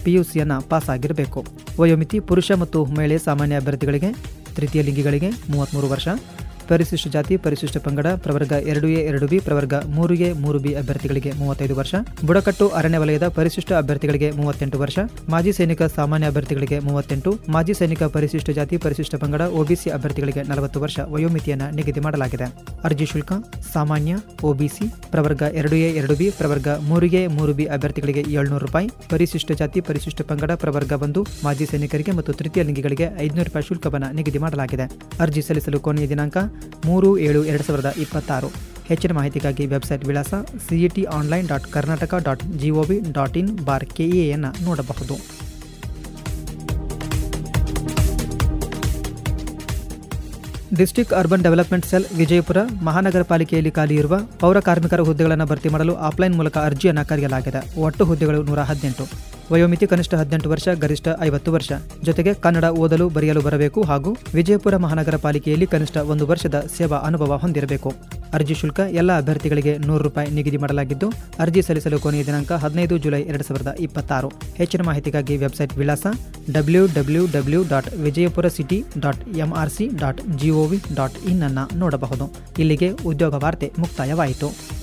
ಪಿಯುಸಿಯನ್ನು pass ಆಗಿರಬೇಕು ವಯೋಮಿತಿ ಪುರುಷ ಮತ್ತು ಮಹಿಳೆ ಸಾಮಾನ್ಯ ಅಭ್ಯರ್ಥಿಗಳಿಗೆ ತೃತೀಯ ಲಿಂಗಿಗಳಿಗೆ ಮೂವತ್ತ್ಮೂರು ವರ್ಷ ಪರಿಶಿಷ್ಟ ಜಾತಿ ಪರಿಶಿಷ್ಟ ಪಂಗಡ ಪ್ರವರ್ಗ ಎರಡು ಎ ಎರಡು ಬಿ ಪ್ರವರ್ಗ ಮೂರು ಎ ಮೂರು ಬಿ ಅಭ್ಯರ್ಥಿಗಳಿಗೆ ಮೂವತ್ತೈದು ವರ್ಷ ಬುಡಕಟ್ಟು ಅರಣ್ಯ ವಲಯದ ಪರಿಶಿಷ್ಟ ಅಭ್ಯರ್ಥಿಗಳಿಗೆ ಮೂವತ್ತೆಂಟು ವರ್ಷ ಮಾಜಿ ಸೈನಿಕ ಸಾಮಾನ್ಯ ಅಭ್ಯರ್ಥಿಗಳಿಗೆ ಮೂವತ್ತೆಂಟು ಮಾಜಿ ಸೈನಿಕ ಪರಿಶಿಷ್ಟ ಜಾತಿ ಪರಿಶಿಷ್ಟ ಪಂಗಡ ಒಬಿಸಿ ಅಭ್ಯರ್ಥಿಗಳಿಗೆ ನಲವತ್ತು ವರ್ಷ ವಯೋಮಿತಿಯನ್ನು ನಿಗದಿ ಮಾಡಲಾಗಿದೆ ಅರ್ಜಿ ಶುಲ್ಕ ಸಾಮಾನ್ಯ ಒಬಿಸಿ ಪ್ರವರ್ಗ ಎರಡು ಎ ಎರಡು ಬಿ ಪ್ರವರ್ಗ ಮೂರು ಎ ಮೂರು ಬಿ ಅಭ್ಯರ್ಥಿಗಳಿಗೆ ಏಳ್ನೂರು ರೂಪಾಯಿ ಪರಿಶಿಷ್ಟ ಜಾತಿ ಪರಿಶಿಷ್ಟ ಪಂಗಡ ಪ್ರವರ್ಗ ಒಂದು ಮಾಜಿ ಸೈನಿಕರಿಗೆ ಮತ್ತು ತೃತೀಯ ಲಿಂಗಿಗಳಿಗೆ ಐದುನೂರು ರೂಪಾಯಿ ಶುಲ್ಕವನ್ನು ನಿಗದಿ ಮಾಡಲಾಗಿದೆ ಅರ್ಜಿ ಸಲ್ಲಿಸಲು ಕೊನೆಯ ದಿನಾಂಕ ಮೂರು ಏಳು ಎರಡು ಸಾವಿರದ ಇಪ್ಪತ್ತಾರು ಹೆಚ್ಚಿನ ಮಾಹಿತಿಗಾಗಿ ವೆಬ್ಸೈಟ್ ವಿಳಾಸ C E T online dot Karnataka dot G O V dot in bar ಕೆಇಎಯನ್ನು ನೋಡಬಹುದು district urban development cell Vijayapura ಮಹಾನಗರ ಪಾಲಿಕೆಯಲ್ಲಿ ಖಾಲಿ ಇರುವ ಪೌರ ಕಾರ್ಮಿಕರ ಹುದ್ದೆಗಳನ್ನು ಭರ್ತಿ ಮಾಡಲು ಆಫ್ಲೈನ್ ಮೂಲಕ ಅರ್ಜಿಯನ್ನು ಕರೆಯಲಾಗಿದೆ ಒಟ್ಟು ಹುದ್ದೆಗಳು ನೂರ ಹದಿನೆಂಟು ವಯೋಮಿತಿ ಕನಿಷ್ಠ ಹದಿನೆಂಟು ವರ್ಷ ಗರಿಷ್ಠ ಐವತ್ತು ವರ್ಷ ಜೊತೆಗೆ ಕನ್ನಡ ಓದಲು ಬರೆಯಲು ಬರಬೇಕು ಹಾಗೂ ವಿಜಯಪುರ ಮಹಾನಗರ ಪಾಲಿಕೆಯಲ್ಲಿ ಕನಿಷ್ಠ ಒಂದು ವರ್ಷದ ಸೇವಾ ಅನುಭವ ಹೊಂದಿರಬೇಕು ಅರ್ಜಿ ಶುಲ್ಕ ಎಲ್ಲ ಅಭ್ಯರ್ಥಿಗಳಿಗೆ ನೂರು ರೂಪಾಯಿ ನಿಗದಿ ಮಾಡಲಾಗಿದ್ದು ಅರ್ಜಿ ಸಲ್ಲಿಸಲು ಕೊನೆಯ ದಿನಾಂಕ ಹದಿನೈದು ಜುಲೈ ಎರಡು ಸಾವಿರದ ಇಪ್ಪತ್ತಾರು ಹೆಚ್ಚಿನ ಮಾಹಿತಿಗಾಗಿ ವೆಬ್ಸೈಟ್ ವಿಳಾಸ W W W dot Vijayapura city dot M R C dot G O V dot in ಅನ್ನು ನೋಡಬಹುದು ಇಲ್ಲಿಗೆ ಉದ್ಯೋಗ ವಾರ್ತೆ ಮುಕ್ತಾಯವಾಯಿತು